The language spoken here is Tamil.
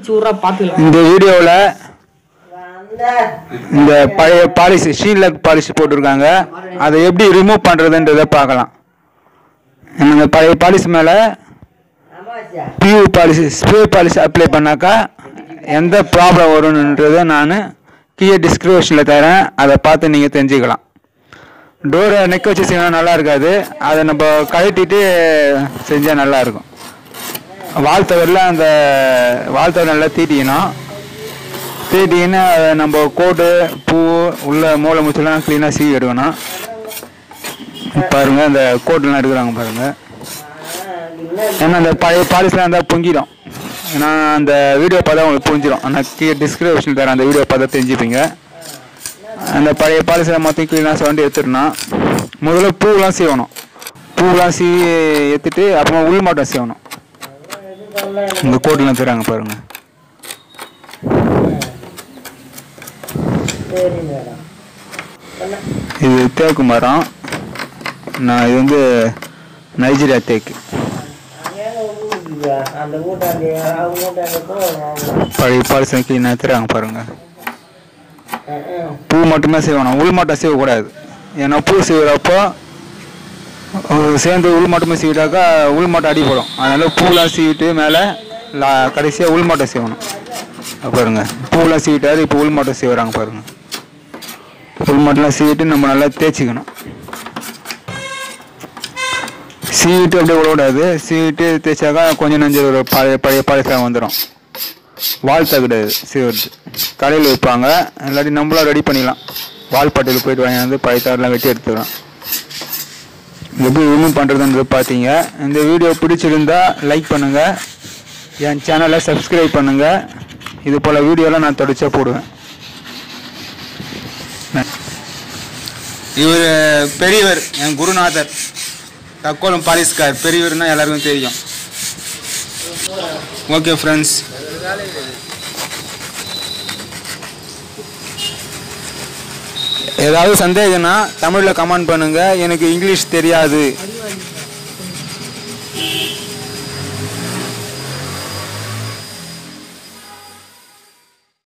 சூறா பார்த்துக்கலாம் இந்த வீடியோவில் இந்த பழைய பாலிசி ஷீலக் பாலிசி போட்டிருக்காங்க அதை எப்படி ரிமூவ் பண்ணுறதுன்றதை பார்க்கலாம் இந்த பழைய பாலிசி மேலே பியூ பாலிசி ஸ்ப்ரே பாலிசி அப்ளை பண்ணாக்கா எந்த ப்ராப்ளம் வரும்ன்றதை நான் கீழே டிஸ்கிரிப்ஷனில் தரேன் அதை பார்த்து நீங்கள் தெரிஞ்சுக்கலாம் டோரை நெக் வச்சு செய்யணும் நல்லா இருக்காது அதை நம்ம கழட்டிட்டு செஞ்சால் நல்லா இருக்கும் வால் தவறில் அந்த வால் தவறு நல்லா தீட்டிக்கணும் தீட்டிக்கின்னு அதை நம்ம கோட்டு பூ உள்ள மூளை முச்செல்லாம் க்ளீனாக சீவி எடுக்கணும் பாருங்க அந்த கோட்டெல்லாம் எடுக்கிறாங்க பாருங்க ஏன்னா அந்த பழைய பாலிஸ்லாம் இருந்தால் பொங்கிடும் ஏன்னா அந்த வீடியோ பார்த்தா உங்களுக்கு புரிஞ்சிடும் ஆனால் கீழே டிஸ்கிரிப்ஷன் தரேன் அந்த வீடியோ பார்த்தா தெரிஞ்சுப்பீங்க அந்த பழைய பாலிசியில் மொத்தம் க்ளீனாக சுரண்டி எடுத்துடணும் முதல்ல பூவெலாம் சீவணும் பூவெலாம் சீவி எடுத்துட்டு அப்புறமா உள் மாட்டம் சீவணும் இந்த கோட்டெலாம் தராங்க பாருங்க இது தேக்கு மரம் நான் இது வந்து நைஜீரியா தேக்கு அந்த கூட்டாண்டி அவங்க கூட்டாண்டி போகணும் பழைய பாலிசி க்ளீனாக தராங்க பாருங்க பூ மட்டுமே செய்யணும் உள் மட்டும் செய்யக்கூடாது ஏன்னா பூ செய்கிறப்போ சேர்ந்து உள் மட்டுமே சீவிட்டாக்கா உள் மட்டும் அடிப்படும் அதனால பூலாம் சீவிட்டு மேலே லா கடைசியாக உள் மட்டும் செய்யணும் அப்ப பாருங்க பூலாம் சீவிட்டாரு இப்போ உள் மட்டும் செய்கிறாங்க பாருங்க உள் மட்டும்லாம் சீவிட்டு நம்ம நல்லா தேய்ச்சிக்கணும் சீவிட்டு அப்படியே விடக்கூடாது சீவிட்டு தேய்ச்சாக்கா கொஞ்சம் நஞ்சு ஒரு பழைய பழைய பழசாக வந்துடும் வால் தகுடாது சீவர்து கடையில் விற்பாங்க இல்லாட்டி நம்மளும் ரெடி பண்ணிக்கலாம் வால் பட்டையில் போயிட்டு வாங்கியாந்து பழைய தவறுலாம் வெட்டி எடுத்துக்கலாம் எப்படி ரிமூவ் பண்ணுறதுன்றது பார்த்தீங்க இந்த வீடியோ பிடிச்சிருந்தா லைக் பண்ணுங்கள் என் சேனலை சப்ஸ்கிரைப் பண்ணுங்கள் இது போல் வீடியோலாம் நான் தொடச்சா போடுவேன் இவர் பெரியவர் என் குருநாதர் தக்கோலம் பாலிஸ்கார் பெரியவர்னா எல்லாருக்கும் தெரியும் ஓகே ஃப்ரெண்ட்ஸ் ஏதாவது சந்தேகம்னா தமிழில் கமெண்ட் பண்ணுங்கள் எனக்கு இங்கிலீஷ் தெரியாது